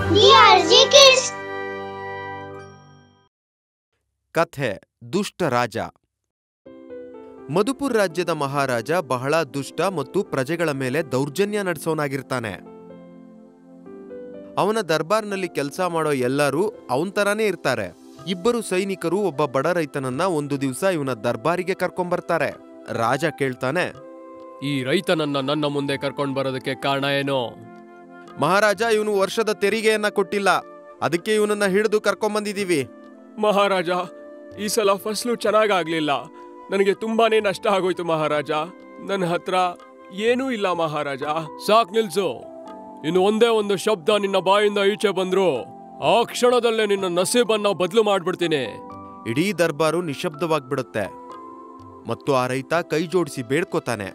DRG Kids. ಕಥೆ ದುಷ್ಟ ರಾಜ ಮಧುಪುರ್ ರಾಜ್ಯದ ಮಹಾರಾಜ ಬಹಳ ದುಷ್ಟ ಮತ್ತು ಪ್ರಜೆಗಳ ಮೇಲೆ ದೌರ್ಜನ್ಯ ನಡೆಸೋನಾಗಿರ್ತಾನೆ ಅವನ ದರ್ಬಾರ್ನಲ್ಲಿ ಕೆಲಸ ಮಾಡೋ ಎಲ್ಲರೂ ಅವನ್ ತರಾನೇ ಇರ್ತಾರೆ ಇಬ್ಬರು ಸೈನಿಕರು ಒಬ್ಬ ಬಡ ರೈತನನ್ನ ಒಂದು ದಿವಸ ಇವನ ದರ್ಬಾರಿಗೆ ಕರ್ಕೊಂಬರ್ತಾರೆ ರಾಜ ಕೇಳ್ತಾನೆ ಈ ರೈತನನ್ನ ನನ್ನ ಮುಂದೆ ಕರ್ಕೊಂಡ್ ಬರೋದಕ್ಕೆ ಕಾರಣ ಏನು ಮಹಾರಾಜ ಇವನು ವರ್ಷದ ತೆರಿಗೆಯನ್ನ ಕೊಟ್ಟಿಲ್ಲ ಅದಕ್ಕೆ ಇವನನ್ನ ಹಿಡಿದು ಕರ್ಕೊಂಬಂದಿದೀವಿ ಮಹಾರಾಜ ಈ ಸಲ ಫಸಲು ಚೆನ್ನಾಗಾಗ್ಲಿಲ್ಲ ನನಗೆ ತುಂಬಾನೇ ನಷ್ಟ ಆಗೋಯ್ತು ಮಹಾರಾಜ ನನ್ನ ಹತ್ರ ಏನೂ ಇಲ್ಲ ಮಹಾರಾಜ ಸಾಕ್ ನಿಲ್ಸು ಇನ್ನು ಒಂದೇ ಒಂದು ಶಬ್ದ ನಿನ್ನ ಬಾಯಿಂದ ಈಚೆ ಬಂದ್ರು ಆ ಕ್ಷಣದಲ್ಲೇ ನಿನ್ನ ನಸೀಬನ್ನ ಬದಲು ಮಾಡ್ಬಿಡ್ತೀನಿ ಇಡೀ ದರ್ಬಾರು ನಿಶಬ್ದವಾಗ್ಬಿಡುತ್ತೆ ಮತ್ತು ಆ ರೈತ ಕೈ ಜೋಡಿಸಿ ಬೇಡ್ಕೋತಾನೆ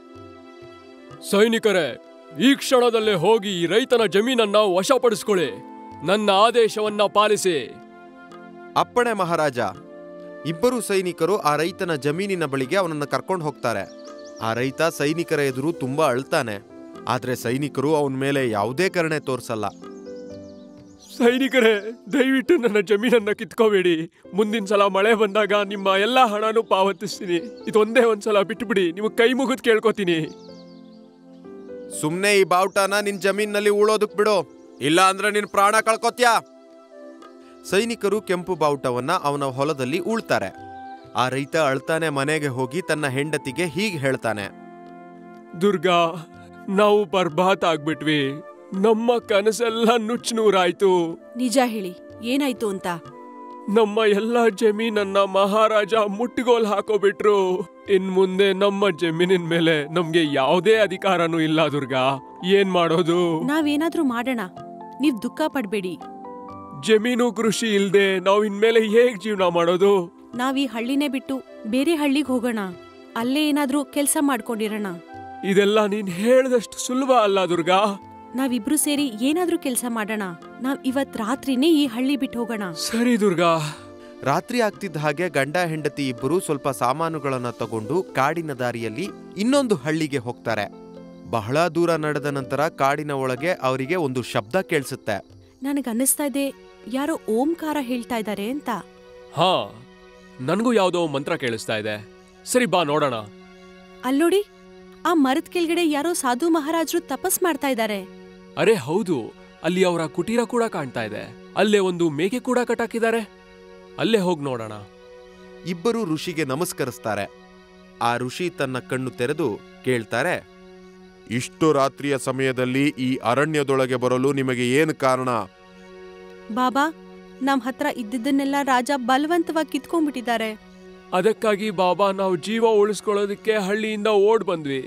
ಸೈನಿಕರೇ ಈ ಕ್ಷಣದಲ್ಲೇ ಹೋಗಿ ಈ ರೈತನ ಜಮೀನನ್ನ ವಶಪಡಿಸ್ಕೊಳ್ಳಿ ನನ್ನ ಆದೇಶವನ್ನ ಪಾಲಿಸಿ ಅಪ್ಪಣೆ ಮಹಾರಾಜ ಇಬ್ಬರು ಸೈನಿಕರು ಆ ರೈತನ ಜಮೀನಿನ ಬಳಿಗೆ ಅವನನ್ನ ಕರ್ಕೊಂಡು ಹೋಗ್ತಾರೆ ಆ ರೈತ ಸೈನಿಕರ ಎದುರು ತುಂಬಾ ಅಳ್ತಾನೆ ಆದ್ರೆ ಸೈನಿಕರು ಅವನ ಮೇಲೆ ಯಾವುದೇ ಕರುಣೆ ತೋರ್ಸಲ್ಲ ಸೈನಿಕರೇ ದಯವಿಟ್ಟು ನನ್ನ ಜಮೀನನ್ನ ಕಿತ್ಕೋಬೇಡಿ ಮುಂದಿನ ಸಲ ಮಳೆ ಬಂದಾಗ ನಿಮ್ಮ ಎಲ್ಲಾ ಹಣನೂ ಪಾವತಿಸ್ತೀನಿ ಇದೊಂದೇ ಒಂದ್ಸಲ ಬಿಟ್ಬಿಡಿ ನಿಮಗೆ ಕೈ ಮುಗಿದ್ ಕೇಳ್ಕೊತೀನಿ ಸುಮ್ನೆ ಈ ಬಾವುಟನ ನಿನ್ ಜಮೀನಲ್ಲಿ ಉಳೋದಕ್ ಬಿಡು ಇಲ್ಲ ಅಂದ್ರೆ ನಿನ್ ಪ್ರಾಣ ಕಳ್ಕೊತ್ಯಾ ಸೈನಿಕರು ಕೆಂಪು ಬಾವುಟವನ್ನ ಅವನ ಹೊಲದಲ್ಲಿ ಉಳ್ತಾರೆ ಆ ರೈತ ಅಳ್ತಾನೆ ಮನೆಗೆ ಹೋಗಿ ತನ್ನ ಹೆಂಡತಿಗೆ ಹೀಗೆ ಹೇಳ್ತಾನೆ ದುರ್ಗಾ ನಾವು ಬರ್ಬಾತ್ ಆಗ್ಬಿಟ್ವಿ ನಮ್ಮ ಕನಸೆಲ್ಲ ನುಚ್ಚು ನೂರಾಯ್ತು ನಿಜ ಹೇಳಿ ಏನಾಯ್ತು ಅಂತ ನಮ್ಮ ಎಲ್ಲ ಜಮೀನನ್ನ ಮಹಾರಾಜ ಮುಟ್ಟಿಗೋಲ್ ಹಾಕೋಬಿಟ್ರು ಇನ್ ಮುಂದೆ ನಮ್ಮ ಜಮೀನಿನ ಮೇಲೆ ನಮ್ಗೆ ಯಾವುದೇ ಅಧಿಕಾರನೂ ಇಲ್ಲ ದುರ್ಗಾ ಏನ್ ಮಾಡೋದು ನಾವೇನಾದ್ರೂ ಮಾಡೋಣ ನೀವ್ ದುಃಖ ಪಡ್ಬೇಡಿ ಜಮೀನು ಕೃಷಿ ಇಲ್ದೆ ನಾವ್ ಇನ್ಮೇಲೆ ಹೇಗ್ ಜೀವನ ಮಾಡೋದು ನಾವ್ ಈ ಹಳ್ಳಿನೇ ಬಿಟ್ಟು ಬೇರೆ ಹಳ್ಳಿಗ್ ಹೋಗೋಣ ಅಲ್ಲೇ ಏನಾದ್ರೂ ಕೆಲ್ಸ ಮಾಡ್ಕೊಂಡಿರೋಣ ಇದೆಲ್ಲ ನೀನ್ ಹೇಳ್ದಷ್ಟು ಸುಲಭ ಅಲ್ಲ ದುರ್ಗಾ ನಾವಿಬ್ರು ಸೇರಿ ಏನಾದ್ರೂ ಕೆಲ್ಸ ಮಾಡೋಣ ನಾವ್ ಇವತ್ ರಾತ್ರಿನೇ ಈ ಹಳ್ಳಿ ಬಿಟ್ಟು ಹೋಗೋಣ ಸರಿ ದುರ್ಗಾ ರಾತ್ರಿ ಆಗ್ತಿದ್ದ ಹಾಗೆ ಗಂಡ ಹೆಂಡತಿ ಇಬ್ಬರು ಸ್ವಲ್ಪ ಸಾಮಾನುಗಳನ್ನ ತಗೊಂಡು ಕಾಡಿನ ದಾರಿಯಲ್ಲಿ ಇನ್ನೊಂದು ಹಳ್ಳಿಗೆ ಹೋಗ್ತಾರೆ ಬಹಳ ದೂರ ನಡೆದ ನಂತರ ಕಾಡಿನ ಒಳಗೆ ಅವರಿಗೆ ಒಂದು ಶಬ್ದ ಕೇಳಿಸುತ್ತೆ ನನಗ್ ಅನ್ನಿಸ್ತಾ ಇದೆ ಯಾರೋ ಓಂಕಾರ ಹೇಳ್ತಾ ಇದ್ದಾರೆ ಅಂತ ಹಾ ನನ್ಗೂ ಯಾವ್ದೋ ಮಂತ್ರ ಕೇಳಿಸ್ತಾ ಇದೆ ಸರಿ ಬಾ ನೋಡೋಣ ಅಲ್ಲೋಡಿ ಆ ಮರದ ಕೆಳಗಡೆ ಯಾರೋ ಸಾಧು ಮಹಾರಾಜರು ತಪಸ್ ಮಾಡ್ತಾ ಇದ್ದಾರೆ ಅರೆ ಹೌದು ಅಲ್ಲಿ ಅವರ ಕುಟೀರ ಕೂಡ ಕಾಣ್ತಾ ಇದೆ ಅಲ್ಲೇ ಒಂದು ಮೇಕೆ ಕೂಡ ಕಟ್ಟಾಕಿದ್ದಾರೆ ಅಲ್ಲೇ ಹೋಗ್ ನೋಡೋಣ ಇಬ್ಬರು ಋಷಿಗೆ ನಮಸ್ಕರಿಸ್ತಾರೆ ಆ ಋಷಿ ತನ್ನ ಕಣ್ಣು ತೆರೆದು ಕೇಳ್ತಾರೆ ಇಷ್ಟು ರಾತ್ರಿಯ ಸಮಯದಲ್ಲಿ ಈ ಅರಣ್ಯದೊಳಗೆ ಬರಲು ನಿಮಗೆ ಏನು ಕಾರಣ ಬಾಬಾ ನಮ್ ಹತ್ರ ಇದ್ದಿದ್ದನ್ನೆಲ್ಲ ರಾಜ ಬಲವಂತವಾಗಿ ಕಿತ್ಕೊಂಡ್ಬಿಟ್ಟಿದ್ದಾರೆ ಅದಕ್ಕಾಗಿ ಬಾಬಾ ನಾವು ಜೀವ ಉಳಿಸ್ಕೊಳ್ಳೋದಕ್ಕೆ ಹಳ್ಳಿಯಿಂದ ಓಡ್ ಬಂದ್ವಿ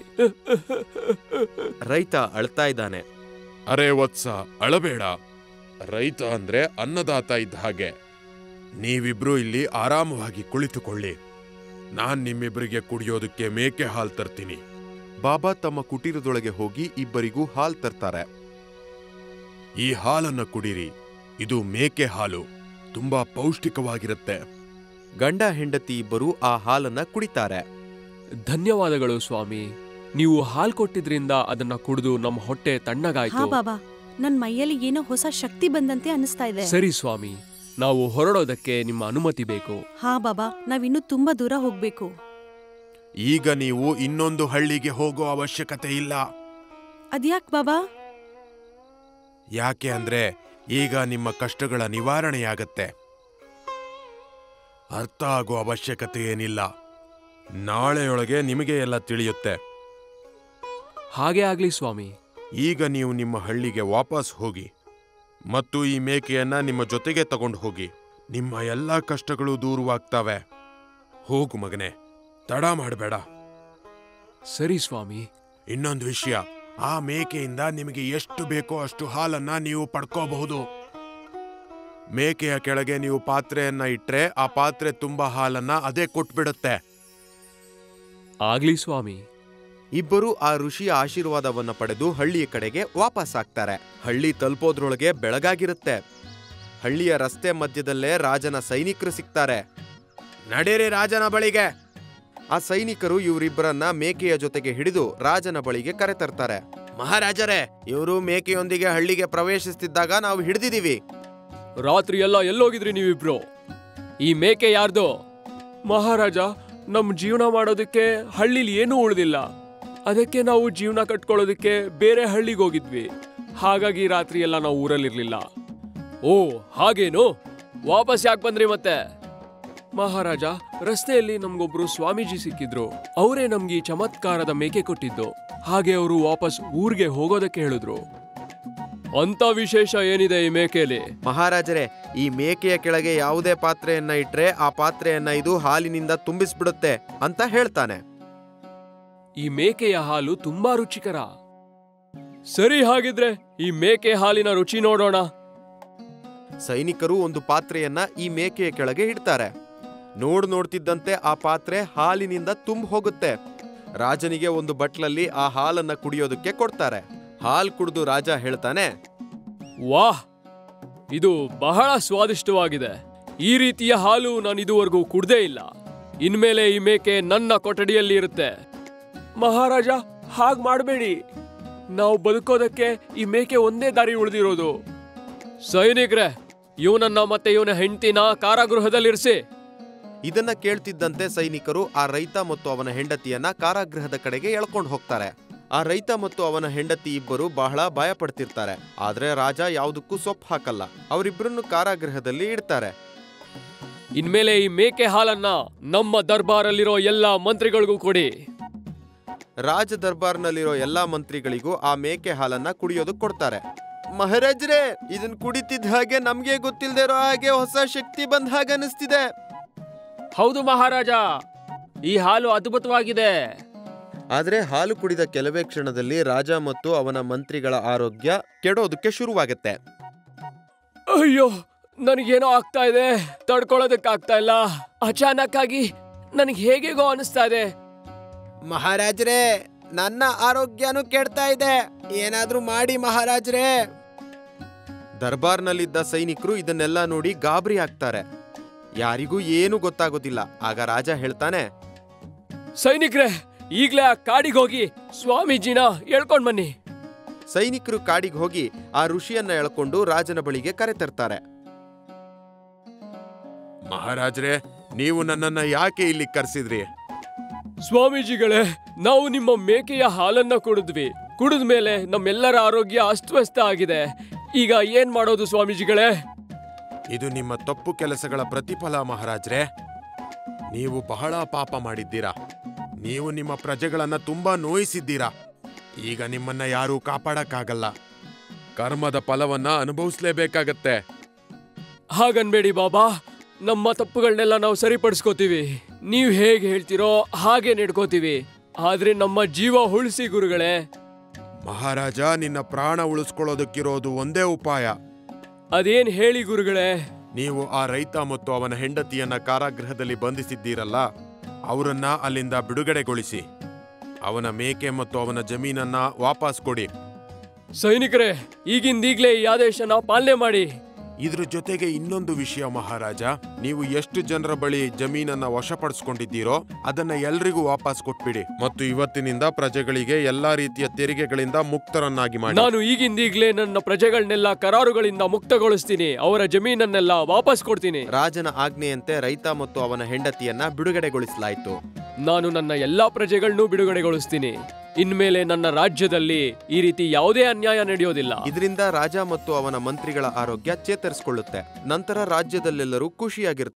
ರೈತ ಅಳ್ತಾ ಇದ್ದಾನೆ ಅರೆ ವತ್ಸ ಅಳಬೇಡ ರೈತ ಅಂದ್ರೆ ಅನ್ನದಾತ ಇದ್ದ ಹಾಗೆ ನೀವಿಬ್ರು ಇಲ್ಲಿ ಆರಾಮವಾಗಿ ಕುಳಿತುಕೊಳ್ಳಿ ನಾನ್ ನಿಮ್ಮಿಬ್ಬರಿಗೆ ಕುಡಿಯೋದಕ್ಕೆ ಮೇಕೆ ಹಾಲ್ ತರ್ತೀನಿ ಬಾಬಾ ತಮ್ಮ ಕುಟೀರದೊಳಗೆ ಹೋಗಿ ಇಬ್ಬರಿಗೂ ಹಾಲ್ ತರ್ತಾರೆ ಈ ಹಾಲನ್ನ ಕುಡಿರಿ ಇದು ಮೇಕೆ ಹಾಲು ತುಂಬಾ ಪೌಷ್ಟಿಕವಾಗಿರುತ್ತೆ ಗಂಡ ಹೆಂಡತಿ ಇಬ್ಬರು ಆ ಹಾಲನ್ನ ಕುಡಿತಾರೆ ಧನ್ಯವಾದಗಳು ಸ್ವಾಮಿ ನೀವು ಹಾಲ್ ಕೊಟ್ಟಿದ್ರಿಂದ ಅದನ್ನ ಕುಡಿದು ನಮ್ಮ ಹೊಟ್ಟೆ ಹಾ ತಣ್ಣಗಾಯ್ತು ಬಾಬಾ ನನ್ ಮೈಯಲ್ಲಿ ಏನೋ ಹೊಸ ಶಕ್ತಿ ಬಂದಂತೆ ಅನಿಸ್ತಾ ಇದೆ ಸರಿ ಸ್ವಾಮಿ ನಾವು ಹೊರಡೋದಕ್ಕೆ ನಿಮ್ಮ ಅನುಮತಿ ಬೇಕು ಹಾ ಬಾಬಾ ನಾವಿನ್ನು ತುಂಬಾ ದೂರ ಹೋಗ್ಬೇಕು ಈಗ ನೀವು ಇನ್ನೊಂದು ಹಳ್ಳಿಗೆ ಹೋಗೋ ಅವಶ್ಯಕತೆ ಇಲ್ಲ ಅದ್ಯಾಕ್ ಬಾಬಾ ಯಾಕೆ ಅಂದ್ರೆ ಈಗ ನಿಮ್ಮ ಕಷ್ಟಗಳ ನಿವಾರಣೆಯಾಗತ್ತೆ ಅರ್ಥ ಆಗೋ ಅವಶ್ಯಕತೆ ಏನಿಲ್ಲ ನಾಳೆಯೊಳಗೆ ನಿಮಗೆ ಎಲ್ಲ ತಿಳಿಯುತ್ತೆ ಹಾಗೆ ಆಗ್ಲಿ ಸ್ವಾಮಿ ಈಗ ನೀವು ನಿಮ್ಮ ಹಳ್ಳಿಗೆ ವಾಪಸ್ ಹೋಗಿ ಮತ್ತು ಈ ಮೇಕೆಯನ್ನ ನಿಮ್ಮ ಜೊತೆಗೆ ತಗೊಂಡು ಹೋಗಿ ನಿಮ್ಮ ಎಲ್ಲ ಕಷ್ಟಗಳು ದೂರವಾಗ್ತವೆ ಹೋಗು ಮಗನೆ ತಡ ಮಾಡಬೇಡ ಸರಿ ಸ್ವಾಮಿ ಇನ್ನೊಂದು ವಿಷಯ ಆ ಮೇಕೆಯಿಂದ ನಿಮಗೆ ಎಷ್ಟು ಬೇಕೋ ಅಷ್ಟು ಹಾಲನ್ನ ನೀವು ಪಡ್ಕೋಬಹುದು ಮೇಕೆಯ ಕೆಳಗೆ ನೀವು ಪಾತ್ರೆಯನ್ನ ಇಟ್ರೆ ಆ ಪಾತ್ರೆ ತುಂಬಾ ಹಾಲನ್ನ ಅದೇ ಕೊಟ್ಬಿಡುತ್ತೆ ಆಗ್ಲಿ ಸ್ವಾಮಿ ಇಬ್ಬರು ಆ ಋಷಿಯ ಆಶೀರ್ವಾದವನ್ನ ಪಡೆದು ಹಳ್ಳಿಯ ಕಡೆಗೆ ವಾಪಸ್ ಆಗ್ತಾರೆ ಹಳ್ಳಿ ತಲುಪೋದ್ರೊಳಗೆ ಬೆಳಗಾಗಿರುತ್ತೆ ಹಳ್ಳಿಯ ರಸ್ತೆ ಮಧ್ಯದಲ್ಲೇ ರಾಜನ ಸೈನಿಕರು ಸಿಗ್ತಾರೆ ನಡೀರಿ ರಾಜನ ಬಳಿಗೆ ಆ ಸೈನಿಕರು ಇವರಿಬ್ಬರನ್ನ ಮೇಕೆಯ ಜೊತೆಗೆ ಹಿಡಿದು ರಾಜನ ಬಳಿಗೆ ಕರೆತರ್ತಾರೆ ಮಹಾರಾಜರೇ ಇವರು ಮೇಕೆಯೊಂದಿಗೆ ಹಳ್ಳಿಗೆ ಪ್ರವೇಶಿಸ್ತಿದ್ದಾಗ ನಾವು ಹಿಡಿದಿದೀವಿ ರಾತ್ರಿ ಎಲ್ಲ ಎಲ್ಲೋಗಿದ್ರಿ ನೀವಿಬ್ರು ಈ ಮೇಕೆ ಯಾರ್ದು ಮಹಾರಾಜ ನಮ್ ಜೀವನ ಮಾಡೋದಕ್ಕೆ ಹಳ್ಳಿಲಿ ಏನೂ ಉಳಿದಿಲ್ಲ ಅದಕ್ಕೆ ನಾವು ಜೀವನ ಕಟ್ಕೊಳ್ಳೋದಕ್ಕೆ ಬೇರೆ ಹಳ್ಳಿಗೆ ಹೋಗಿದ್ವಿ ಹಾಗಾಗಿ ರಾತ್ರಿ ಎಲ್ಲ ನಾವು ಊರಲ್ಲಿರ್ಲಿಲ್ಲ ಓ ಹಾಗೇನು ವಾಪಸ್ ಯಾಕೆ ಬಂದ್ರಿ ಮತ್ತೆ ಮಹಾರಾಜ ರಸ್ತೆಯಲ್ಲಿ ನಮ್ಗೊಬ್ರು ಸ್ವಾಮೀಜಿ ಸಿಕ್ಕಿದ್ರು ಅವರೇ ನಮ್ಗೆ ಈ ಚಮತ್ಕಾರದ ಮೇಕೆ ಕೊಟ್ಟಿದ್ದು ಹಾಗೆ ಅವರು ವಾಪಸ್ ಊರ್ಗೆ ಹೋಗೋದಕ್ಕೆ ಹೇಳಿದ್ರು ಅಂತ ವಿಶೇಷ ಏನಿದೆ ಈ ಮೇಕೆಲಿ ಮಹಾರಾಜರೇ ಈ ಮೇಕೆಯ ಕೆಳಗೆ ಯಾವುದೇ ಪಾತ್ರೆಯನ್ನ ಇಟ್ರೆ ಆ ಪಾತ್ರೆಯನ್ನ ಇದು ಹಾಲಿನಿಂದ ತುಂಬಿಸ್ಬಿಡುತ್ತೆ ಅಂತ ಹೇಳ್ತಾನೆ ಈ ಮೇಕೆಯ ಹಾಲು ತುಂಬಾ ರುಚಿಕರ ಸರಿ ಹಾಗಿದ್ರೆ ಈ ಮೇಕೆ ಹಾಲಿನ ರುಚಿ ನೋಡೋಣ ಸೈನಿಕರು ಒಂದು ಪಾತ್ರೆಯನ್ನ ಈ ಮೇಕೆಯ ಕೆಳಗೆ ಇಡ್ತಾರೆ ನೋಡ್ ನೋಡ್ತಿದ್ದಂತೆ ಆ ಪಾತ್ರೆ ಹಾಲಿನಿಂದ ತುಂಬ ಹೋಗುತ್ತೆ ರಾಜನಿಗೆ ಒಂದು ಬಟ್ಲಲ್ಲಿ ಆ ಹಾಲನ್ನ ಕುಡಿಯೋದಕ್ಕೆ ಕೊಡ್ತಾರೆ ಹಾಲ್ ಕುಡಿದು ರಾಜ ಹೇಳ್ತಾನೆ ವಾಹ್ ಇದು ಬಹಳ ಸ್ವಾದಿಷ್ಟವಾಗಿದೆ ಈ ರೀತಿಯ ಹಾಲು ನಾನು ಇದುವರೆಗೂ ಕುಡ್ದೇ ಇಲ್ಲ ಇನ್ಮೇಲೆ ಈ ಮೇಕೆ ನನ್ನ ಕೊಠಡಿಯಲ್ಲಿ ಇರುತ್ತೆ ಮಹಾರಾಜ ಹಾಗ್ ಮಾಡಬೇಡಿ ನಾವು ಬದುಕೋದಕ್ಕೆ ಈ ಮೇಕೆ ಒಂದೇ ದಾರಿ ಉಳಿದಿರೋದು ಸೈನಿಕ್ರೆ ಇವನನ್ನ ಮತ್ತೆ ಇವನ ಹೆಂಡತಿನ ಕಾರಾಗೃಹದಲ್ಲಿರಿಸಿ ಇದನ್ನ ಕೇಳ್ತಿದ್ದಂತೆ ಸೈನಿಕರು ಆ ರೈತ ಮತ್ತು ಅವನ ಹೆಂಡತಿಯನ್ನ ಕಾರಾಗೃಹದ ಕಡೆಗೆ ಎಳ್ಕೊಂಡು ಹೋಗ್ತಾರೆ ಆ ರೈತ ಮತ್ತು ಅವನ ಹೆಂಡತಿ ಇಬ್ಬರು ಬಹಳ ಭಯ ಪಡ್ತಿರ್ತಾರೆ ಆದ್ರೆ ರಾಜ ಯಾವುದಕ್ಕೂ ಸೊಪ್ಪು ಹಾಕಲ್ಲ ಅವರಿಬ್ಬರನ್ನು ಕಾರಾಗೃಹದಲ್ಲಿ ಇಡ್ತಾರೆ ಇನ್ಮೇಲೆ ಈ ಮೇಕೆ ಹಾಲನ್ನ ನಮ್ಮ ದರ್ಬಾರಲ್ಲಿರೋ ಎಲ್ಲಾ ಮಂತ್ರಿಗಳಿಗೂ ಕೊಡಿ ರಾಜ ದರ್ಬಾರ್ನಲ್ಲಿರೋ ಎಲ್ಲಾ ಮಂತ್ರಿಗಳಿಗೂ ಆ ಮೇಕೆ ಹಾಲನ್ನ ಕುಡಿಯೋದಕ್ಕೆ ಕೊಡ್ತಾರೆ ಮಹಾರಾಜ್ರೇ ಇದನ್ ಕುಡಿತಿದ್ದ ಹಾಗೆ ನಮ್ಗೆ ಗೊತ್ತಿಲ್ಲದೆ ಇರೋ ಹಾಗೆ ಹೊಸ ಶಕ್ತಿ ಬಂದ ಹಾಗೆ ಅನಿಸ್ತಿದೆ ಹೌದು ಮಹಾರಾಜ ಈ ಹಾಲು ಅದ್ಭುತವಾಗಿದೆ ಆದ್ರೆ ಹಾಲು ಕುಡಿದ ಕೆಲವೇ ಕ್ಷಣದಲ್ಲಿ ರಾಜ ಮತ್ತು ಅವನ ಮಂತ್ರಿಗಳ ಆರೋಗ್ಯ ಕೆಡೋದಕ್ಕೆ ಶುರುವಾಗುತ್ತೆ ಅಯ್ಯೋ ನನಗೇನೋ ಆಗ್ತಾ ಇದೆ ತಡ್ಕೊಳ್ಳೋದಕ್ಕಾಗ್ತಾ ಇಲ್ಲ ಅಚಾನಕ್ ಆಗಿ ನನಗೆ ಹೇಗೇಗೋ ಅನಿಸ್ತಾ ಇದೆ ಮಹಾರಾಜ್ರೇ ನನ್ನ ಆರೋಗ್ಯನೂ ಕೆಡ್ತಾ ಇದೆ ಏನಾದ್ರೂ ಮಾಡಿ ಮಹಾರಾಜ್ರೇ ದರ್ಬಾರ್ನಲ್ಲಿದ್ದ ಸೈನಿಕರು ಇದನ್ನೆಲ್ಲ ನೋಡಿ ಗಾಬರಿ ಆಗ್ತಾರೆ ಯಾರಿಗೂ ಏನು ಗೊತ್ತಾಗೋದಿಲ್ಲ ಆಗ ರಾಜ ಹೇಳ್ತಾನೆ ಸೈನಿಕ್ರೆ ಈಗ್ಲೇ ಆ ಕಾಡಿಗೆ ಹೋಗಿ ಸ್ವಾಮೀಜಿನ ಹೇಳ್ಕೊಂಡ್ ಬನ್ನಿ ಸೈನಿಕರು ಕಾಡಿಗೆ ಹೋಗಿ ಆ ಋಷಿಯನ್ನ ಎಳ್ಕೊಂಡು ರಾಜನ ಬಳಿಗೆ ಕರೆತರ್ತಾರೆ ಮಹಾರಾಜ್ರೆ ನೀವು ನನ್ನನ್ನ ಯಾಕೆ ಇಲ್ಲಿ ಕರ್ಸಿದ್ರಿ ಸ್ವಾಮೀಜಿಗಳೇ ನಾವು ನಿಮ್ಮ ಮೇಕೆಯ ಹಾಲನ್ನ ಕುಡಿದ್ವಿ ಕುಡಿದ ಮೇಲೆ ನಮ್ಮೆಲ್ಲರ ಆರೋಗ್ಯ ಅಸ್ತವ್ಯಸ್ತ ಆಗಿದೆ ಈಗ ಏನ್ ಮಾಡೋದು ಸ್ವಾಮೀಜಿಗಳೇ ಇದು ನಿಮ್ಮ ತಪ್ಪು ಕೆಲಸಗಳ ಪ್ರತಿಫಲ ಮಹಾರಾಜ್ರೆ ನೀವು ಬಹಳ ಪಾಪ ಮಾಡಿದ್ದೀರಾ ನೀವು ನಿಮ್ಮ ಪ್ರಜೆಗಳನ್ನ ತುಂಬಾ ನೋಯಿಸಿದ್ದೀರಾ ಈಗ ನಿಮ್ಮನ್ನ ಯಾರೂ ಕಾಪಾಡಕ್ಕಾಗಲ್ಲ ಕರ್ಮದ ಫಲವನ್ನ ಅನುಭವಿಸ್ಲೇಬೇಕಾಗತ್ತೆ ಹಾಗನ್ಬೇಡಿ ಬಾಬಾ ನಮ್ಮ ತಪ್ಪುಗಳನ್ನೆಲ್ಲ ನಾವು ಸರಿಪಡಿಸ್ಕೋತೀವಿ ನೀವು ಹೇಗೆ ಹೇಳ್ತೀರೋ ಹಾಗೆ ನಡ್ಕೋತೀವಿ ಆದ್ರೆ ನಮ್ಮ ಜೀವ ಉಳಿಸಿ ಗುರುಗಳೇ ಮಹಾರಾಜ ನಿನ್ನ ಪ್ರಾಣ ಉಳಿಸ್ಕೊಳ್ಳೋದಕ್ಕಿರೋದು ಒಂದೇ ಉಪಾಯ ಅದೇನ್ ಹೇಳಿ ಗುರುಗಳೇ ನೀವು ಆ ರೈತ ಮತ್ತು ಅವನ ಹೆಂಡತಿಯನ್ನ ಕಾರಾಗೃಹದಲ್ಲಿ ಬಂಧಿಸಿದ್ದೀರಲ್ಲ ಅವರನ್ನ ಅಲ್ಲಿಂದ ಬಿಡುಗಡೆಗೊಳಿಸಿ ಅವನ ಮೇಕೆ ಮತ್ತು ಅವನ ಜಮೀನನ್ನ ವಾಪಸ್ ಕೊಡಿ ಸೈನಿಕರೇ ಈಗಿಂದೀಗ್ಲೇ ಈ ಆದೇಶನ ಪಾಲನೆ ಮಾಡಿ ಇದ್ರ ಜೊತೆಗೆ ಇನ್ನೊಂದು ವಿಷಯ ಮಹಾರಾಜ ನೀವು ಎಷ್ಟು ಜನರ ಬಳಿ ಜಮೀನನ್ನ ವಶಪಡಿಸ್ಕೊಂಡಿದ್ದೀರೋ ಅದನ್ನ ಎಲ್ರಿಗೂ ವಾಪಸ್ ಕೊಟ್ಬಿಡಿ ಮತ್ತು ಇವತ್ತಿನಿಂದ ಪ್ರಜೆಗಳಿಗೆ ಎಲ್ಲಾ ರೀತಿಯ ತೆರಿಗೆಗಳಿಂದ ಮುಕ್ತರನ್ನಾಗಿ ಮಾಡಿ ನಾನು ಈಗಿಂದೀಗ್ಲೇ ನನ್ನ ಪ್ರಜೆಗಳನ್ನೆಲ್ಲ ಕರಾರುಗಳಿಂದ ಮುಕ್ತಗೊಳಿಸ್ತೀನಿ ಅವರ ಜಮೀನನ್ನೆಲ್ಲ ವಾಪಸ್ ಕೊಡ್ತೀನಿ ರಾಜನ ಆಜ್ಞೆಯಂತೆ ರೈತ ಮತ್ತು ಅವನ ಹೆಂಡತಿಯನ್ನ ಬಿಡುಗಡೆಗೊಳಿಸಲಾಯಿತು ನಾನು ನನ್ನ ಎಲ್ಲಾ ಪ್ರಜೆಗಳನ್ನೂ ಬಿಡುಗಡೆಗೊಳಿಸ್ತೀನಿ ಇನ್ಮೇಲೆ ನನ್ನ ರಾಜ್ಯದಲ್ಲಿ ಈ ರೀತಿ ಯಾವುದೇ ಅನ್ಯಾಯ ನಡೆಯೋದಿಲ್ಲ ಇದರಿಂದ ರಾಜ ಮತ್ತು ಅವನ ಮಂತ್ರಿಗಳ ಆರೋಗ್ಯ ಚೇತರಿಸಿಕೊಳ್ಳುತ್ತೆ ನಂತರ ರಾಜ್ಯದಲ್ಲೆಲ್ಲರೂ ಖುಷಿಯಾಗಿರ್ತಾರೆ